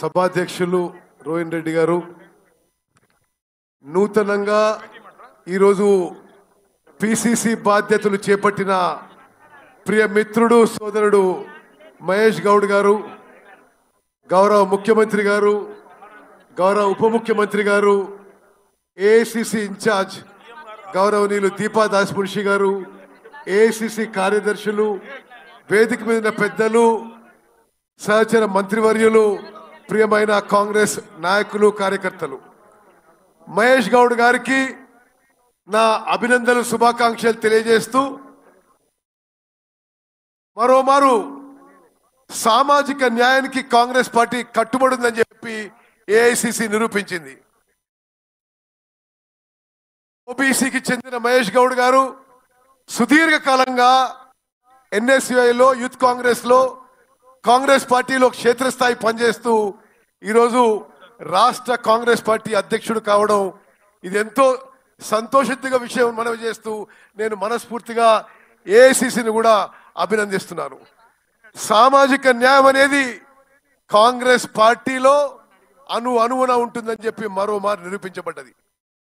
సభాధ్యక్షులు రోహిన్ రెడ్డి గారు నూతనంగా ఈరోజు పిసిసి బాధ్యతలు చేపట్టిన ప్రియ మిత్రుడు సోదరుడు మహేష్ గౌడ్ గారు గౌరవ ముఖ్యమంత్రి గారు గౌరవ ఉప ముఖ్యమంత్రి గారు ఏఐసిసి ఇన్ఛార్జ్ గౌరవనీయులు దీపా దాస్ మున్షి గారు ఏఐసిసి కార్యదర్శులు వేదిక మీద ఉన్న పెద్దలు సహచర మంత్రివర్యులు ప్రియమైన కాంగ్రెస్ నాయకులు కార్యకర్తలు మహేష్ గౌడ్ గారికి నా అభినందనలు శుభాకాంక్షలు తెలియజేస్తూ మరోమారు సామాజిక న్యాయానికి కాంగ్రెస్ పార్టీ కట్టుబడి ఉందని చెప్పి ఏఐసిసి నిరూపించింది ఓబీసీకి చెందిన మహేష్ గౌడ్ గారు సుదీర్ఘ కాలంగా ఎన్ఎస్యుఐలో యూత్ కాంగ్రెస్ లో కాంగ్రెస్ పార్టీలో క్షేత్రస్థాయి పనిచేస్తూ ఈరోజు రాష్ట్ర కాంగ్రెస్ పార్టీ అధ్యక్షుడు కావడం ఇది ఎంతో సంతోషిత విషయం మనవి చేస్తూ నేను మనస్ఫూర్తిగా ఏఐసిసిని కూడా అభినందిస్తున్నాను సామాజిక న్యాయం అనేది కాంగ్రెస్ పార్టీలో అను అనువున ఉంటుందని చెప్పి మరో మారు నిరూపించబడ్డది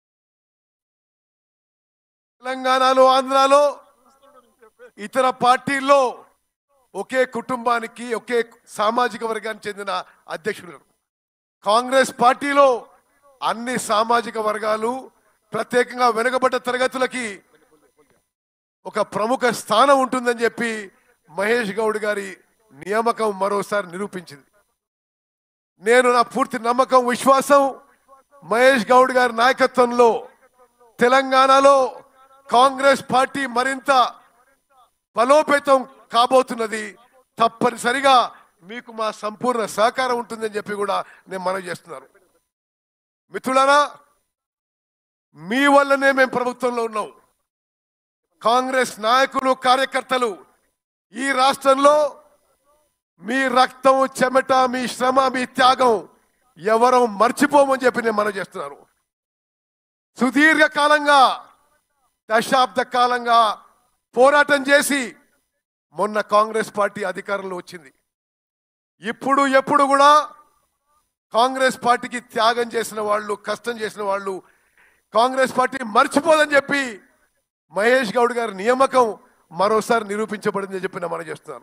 తెలంగాణలో ఆంధ్రాలో ఇతర పార్టీల్లో ఒకే కుటుంబానికి ఒకే సామాజిక వర్గానికి చెందిన అధ్యక్షులు కాంగ్రెస్ పార్టీలో అన్ని సామాజిక వర్గాలు ప్రత్యేకంగా వెనుకబడ్డ తరగతులకి ఒక ప్రముఖ స్థానం ఉంటుందని చెప్పి మహేష్ గౌడ్ గారి నియామకం మరోసారి నిరూపించింది నేను నా పూర్తి నమ్మకం విశ్వాసం మహేష్ గౌడ్ గారి నాయకత్వంలో తెలంగాణలో కాంగ్రెస్ పార్టీ మరింత బలోపేతం కాబోతున్నది తప్పనిసరిగా మీకు మా సంపూర్ణ సహకారం ఉంటుందని చెప్పి కూడా నేను మనవి చేస్తున్నాను మిత్రులారా మీ వల్లనే మేము ప్రభుత్వంలో ఉన్నాం కాంగ్రెస్ నాయకులు కార్యకర్తలు ఈ రాష్ట్రంలో మీ రక్తం చెమట మీ శ్రమ మీ త్యాగం ఎవరం మర్చిపోమని చెప్పి నేను మనం చేస్తున్నాను సుదీర్ఘ కాలంగా దశాబ్ద కాలంగా పోరాటం చేసి మొన్న కాంగ్రెస్ పార్టీ అధికారంలో వచ్చింది ఇప్పుడు ఎప్పుడు కూడా కాంగ్రెస్ పార్టీకి త్యాగం చేసిన వాళ్ళు కష్టం చేసిన వాళ్ళు కాంగ్రెస్ పార్టీ మర్చిపోదని చెప్పి మహేష్ గౌడ్ గారి నియామకం మరోసారి నిరూపించబడిందని చెప్పి నేను మనం చేస్తున్నాను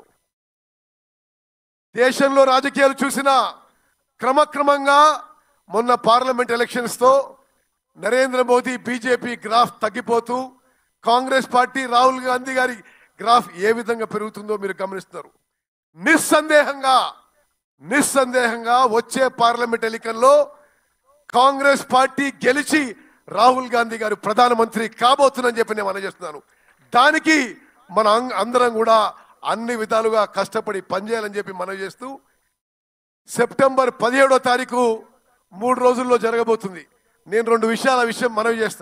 దేశంలో రాజకీయాలు చూసిన క్రమక్రమంగా మొన్న పార్లమెంట్ ఎలక్షన్స్ తో నరేంద్ర మోదీ బీజేపీ గ్రాఫ్ తగ్గిపోతూ కాంగ్రెస్ పార్టీ రాహుల్ గాంధీ గారి గ్రాఫ్ ఏ విధంగా పెరుగుతుందో మీరు గమనిస్తున్నారు నిస్సందేహంగా నిస్సందేహంగా వచ్చే పార్లమెంట్ ఎన్నికల్లో కాంగ్రెస్ పార్టీ గెలిచి రాహుల్ గాంధీ గారు ప్రధానమంత్రి కాబోతుందని చెప్పి నేను మనం చేస్తున్నాను దానికి మన అం- అందరం కూడా అన్ని విధాలుగా కష్టపడి పనిచేయాలని చెప్పి మనం చేస్తూ సెప్టెంబర్ పదిహేడో తారీఖు మూడు రోజుల్లో జరగబోతుంది నేను రెండు విషయాల విషయం మనవి చేస్తా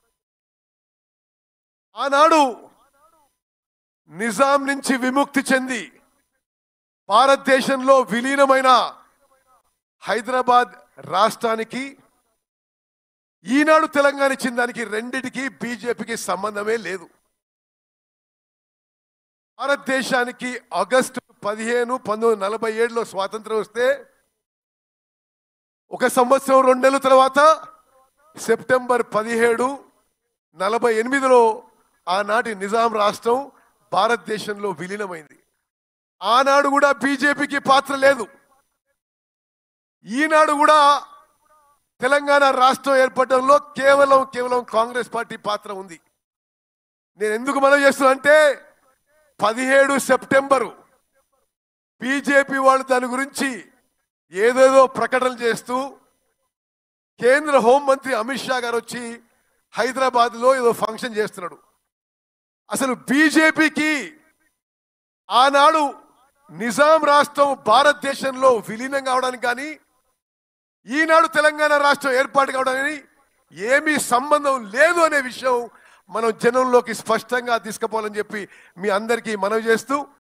ఆనాడు నిజాం నుంచి విముక్తి చెంది భారతదేశంలో విలీనమైన హైదరాబాద్ రాష్ట్రానికి ఈనాడు తెలంగాణ ఇచ్చిన దానికి రెండిటికి బీజేపీకి సంబంధమే లేదు భారతదేశానికి ఆగస్టు పదిహేను పంతొమ్మిది నలభై ఏడులో స్వాతంత్రం వస్తే ఒక సంవత్సరం రెండు నెలల తర్వాత సెప్టెంబర్ పదిహేడు నలభై ఎనిమిదిలో ఆనాటి నిజాం రాష్ట్రం భారతదేశంలో విలీనమైంది ఆనాడు కూడా బీజేపీకి పాత్ర లేదు ఈనాడు కూడా తెలంగాణ రాష్ట్రం ఏర్పడడంలో కేవలం కేవలం కాంగ్రెస్ పార్టీ పాత్ర ఉంది నేను ఎందుకు మనం చేస్తున్నా అంటే పదిహేడు సెప్టెంబరు బీజేపీ వాళ్ళు దాని గురించి ఏదేదో ప్రకటనలు చేస్తూ కేంద్ర హోంమంత్రి అమిత్ షా గారు వచ్చి హైదరాబాద్ లో ఏదో ఫంక్షన్ చేస్తున్నాడు అసలు బీజేపీకి ఆనాడు నిజాం రాష్ట్రం భారతదేశంలో విలీనం కావడానికి కానీ ఈనాడు తెలంగాణ రాష్ట్రం ఏర్పాటు కావడానికి ఏమీ సంబంధం లేదు అనే విషయం మనం జనంలోకి స్పష్టంగా తీసుకుపోవాలని చెప్పి మీ అందరికీ మనవి చేస్తూ